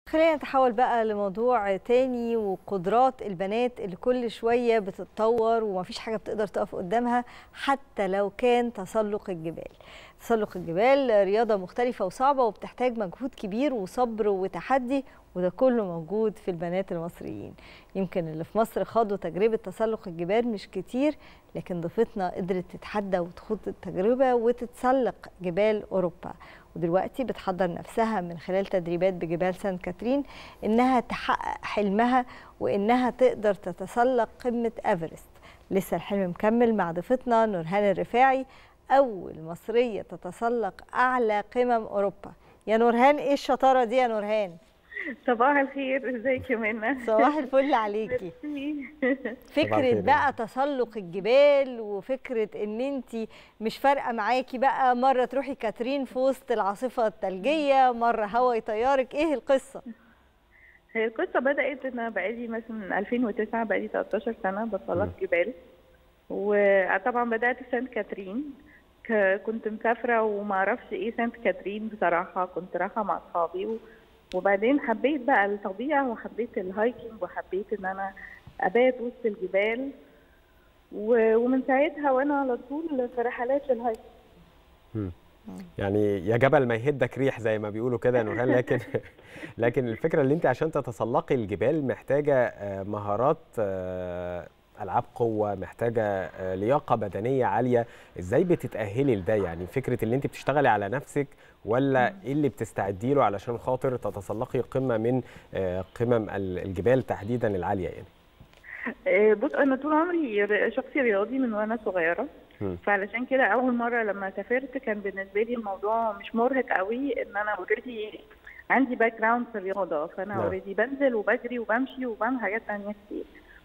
خلينا نتحول بقى لموضوع تاني وقدرات البنات اللي كل شوية بتتطور ومفيش حاجة بتقدر تقف قدامها حتى لو كان تسلق الجبال تسلق الجبال رياضة مختلفة وصعبة وبتحتاج مجهود كبير وصبر وتحدي وده كله موجود في البنات المصريين يمكن اللي في مصر خاضوا تجربة تسلق الجبال مش كتير لكن ضيفتنا قدرت تتحدى وتخوض التجربة وتتسلق جبال أوروبا ودلوقتي بتحضر نفسها من خلال تدريبات بجبال سانت كاترين إنها تحقق حلمها وإنها تقدر تتسلق قمة إيفرست لسه الحلم مكمل مع ضيفتنا نورهان الرفاعي أول مصرية تتسلق أعلى قمم أوروبا يا نورهان إيه الشطارة دي يا نورهان؟ صباح الخير ازيك يا منى صباح الفل عليكي فكره بقى تسلق الجبال وفكره ان انت مش فارقه معاكي بقى مره تروحي كاترين في وسط العاصفه الثلجيه مره هوا يطيرك ايه القصه هي القصه بدات انا بقالي مثلا من 2009 بقالي 13 سنه بتسلق جبال وطبعا بدات في سانت كاترين كنت مسافره وما اعرفش ايه سانت كاترين بصراحه كنت رايحه مع اصحابي وبعدين حبيت بقى الطبيعه وحبيت الهايكنج وحبيت ان انا ابات وسط الجبال ومن ساعتها وانا على طول في رحلات للهايكنج يعني يا جبل ما يهدك ريح زي ما بيقولوا كده يا نورهان لكن لكن الفكره اللي انت عشان تتسلقي الجبال محتاجه مهارات العاب قوه محتاجه لياقه بدنيه عاليه ازاي بتتاهلي لده يعني فكره اللي انت بتشتغلي على نفسك ولا ايه اللي بتستعدي له علشان خاطر تتسلقي قمه من قمم الجبال تحديدا العاليه يعني بص انا طول عمري شخصي رياضي من وانا صغيره فعلشان كده اول مره لما سافرت كان بالنسبه لي الموضوع مش مرهق قوي ان انا اوريدي عندي باك جراوند في الرياضه فانا اوريدي بنزل وبجري وبمشي وبعمل حاجات ثانيه كتير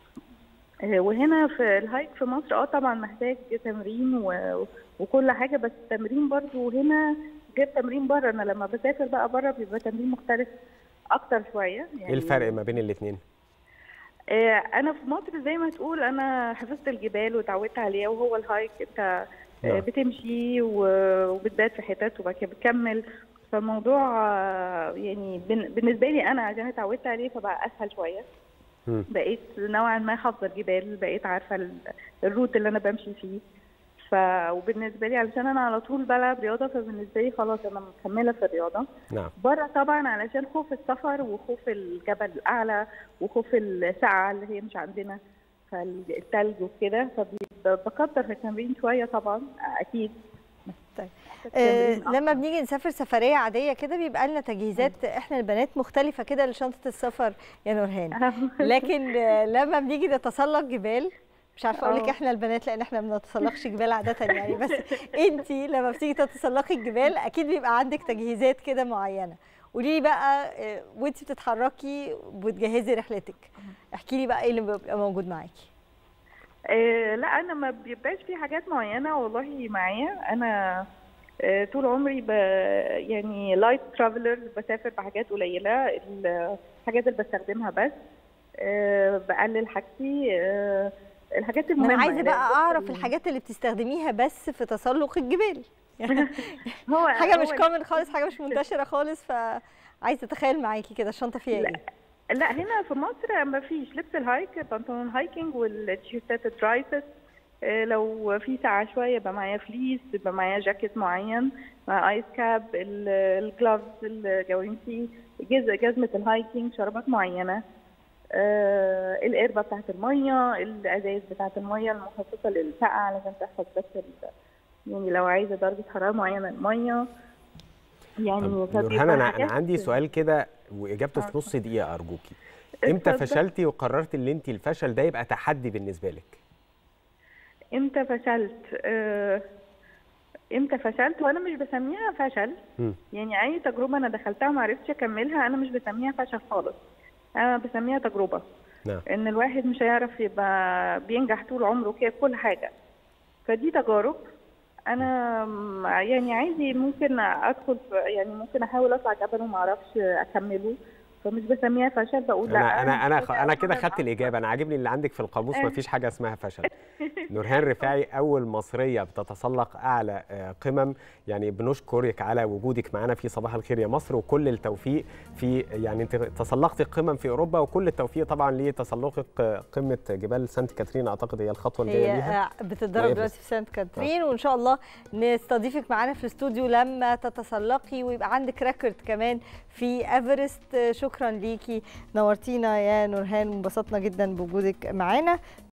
وهنا في الهايك في مصر اه طبعا محتاج تمرين و... وكل حاجه بس التمرين برضو هنا غير تمرين بره انا لما بسافر بقى بره بيبقى تمرين مختلف اكتر شويه يعني ايه الفرق ما بين الاثنين آه انا في مصر زي ما تقول انا حفظت الجبال وتعودت عليها وهو الهايك انت آه بتمشي وبتبات في حتت وبعد كده بتكمل فالموضوع آه يعني بالنسبه لي انا عشان اتعودت عليه فبقى اسهل شويه بقيت نوعا ما حافظه الجبال بقيت عارفه الروت اللي انا بمشي فيه ف وبالنسبه لي علشان انا على طول بلعب رياضه فبالنسبه لي خلاص انا مكمله في الرياضه نعم بره طبعا علشان خوف السفر وخوف الجبل الاعلى وخوف الساعه اللي هي مش عندنا فالثلج وكده فبكتر في التمرين شويه طبعا اكيد طيب آه لما بنيجي نسافر سفريه عاديه كده بيبقى لنا تجهيزات احنا البنات مختلفه كده لشنطه السفر يا نورهان لكن آه لما بنيجي نتسلق جبال مش عارفه اقول لك احنا البنات لان احنا ما بنتسلقش جبال عاده يعني بس انت لما بتيجي تتسلقي الجبال اكيد بيبقى عندك تجهيزات كده معينه قولي لي بقى وانت بتتحركي وبتجهزي رحلتك احكي لي بقى ايه اللي بيبقى موجود معاكي إيه لا انا ما بيبقاش في حاجات معينه والله معايا انا إيه طول عمري ب يعني لايت ترافلر بسافر بحاجات قليله الحاجات اللي بستخدمها بس إيه بقلل حاجتي الحاجات المهمه انا عايزه بقى اعرف الحاجات اللي بتستخدميها بس في تسلق الجبال هو حاجه مش كومن خالص حاجه مش منتشره خالص فعايزه اتخيل معاكي كده الشنطه فيها لا. ايه لا هنا في مصر ما فيش لبس الهايك بنطلون هايكنج والتيشيرتات الدرايفس لو في ساعة شوية يبقى معايا فليس يبقى معايا جاكيت معين مع ايس كاب الجلافز الجوانتي جزمة الهايكنج شرابات معينة آه القربة بتاعت المية الأزايز بتاعت المية المخصصة للسقعة علشان تحفظ بس يعني لو عايزة درجة حرارة معينة المية يعني نورهان انا انا عندي سؤال كده واجابته في نص دقيقه ارجوكي امتى فشلتي وقررتي ان انت الفشل ده يبقى تحدي بالنسبه لك امتى فشلت آه امتى فشلت وانا مش بسميها فشل م. يعني اي تجربه انا دخلتها وما عرفتش اكملها انا مش بسميها فشل خالص انا بسميها تجربه نعم. ان الواحد مش هيعرف يبقى بينجح طول عمره كده في كل حاجه فدي تجارب انا يعني عادي ممكن ادخل في يعني ممكن احاول اطلع جبل وما اعرفش اكمله فمش بسميها فشل بقول لا انا انا انا مش خ- انا كده أول خدت مرة الاجابه انا عاجبني اللي عندك في القاموس آه. ما فيش حاجه اسمها فشل نورهان رفاعي اول مصريه بتتسلق اعلى آه، قمم يعني بنشكرك على وجودك معنا في صباح الخير يا مصر وكل التوفيق في يعني انت تسلقتي قمم في اوروبا وكل التوفيق طبعا لتسلقك آه، قمه جبال سانت كاترين اعتقد هي الخطوه اللي جايه هي ليها آه، بتتدرب وإيفرست. دلوقتي في سانت كاترين وان شاء الله نستضيفك معانا في الاستوديو لما تتسلقي ويبقى عندك ريكورد كمان في ايفرست آه، شكرا ليكي نورتينا يا نورهان وانبسطنا جدا بوجودك معانا